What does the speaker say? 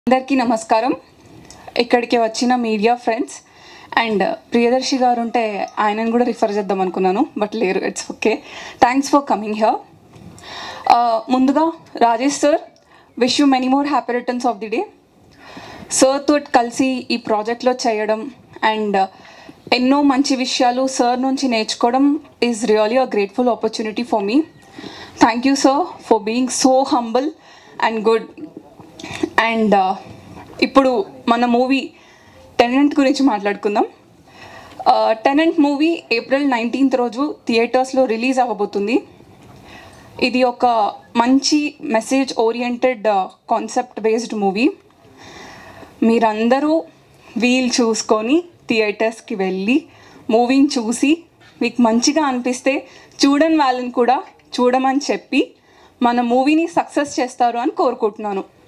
అందరికీ నమస్కారం ఇక్కడికి వచ్చిన మీడియా ఫ్రెండ్స్ అండ్ ప్రియదర్శి గారు ఉంటే ఆయనను కూడా రిఫర్ చేద్దాం అనుకున్నాను బట్ లేరు it's okay thanks for coming here ముందుగా Rajesh sir wish you many more happy returns of the day sir తోటి కలిసి ఈ ప్రాజెక్ట్లో చేయడం అండ్ ఎన్నో మంచి విషయాలు సార్ నుంచి నేర్చుకోవడం is really a grateful opportunity for me thank you sir for being so humble and good and ఇప్పుడు మన మూవీ టెనెంట్ గురించి మాట్లాడుకుందాం టెనెంట్ మూవీ ఏప్రిల్ నైన్టీన్త్ రోజు థియేటర్స్లో రిలీజ్ అవ్వబోతుంది ఇది ఒక మంచి message oriented concept based movie మీరందరూ వీల్ చూసుకొని థియేటర్స్కి వెళ్ళి మూవీని చూసి మీకు మంచిగా అనిపిస్తే చూడని వాళ్ళని కూడా చూడమని చెప్పి మన మూవీని సక్సెస్ చేస్తారు అని కోరుకుంటున్నాను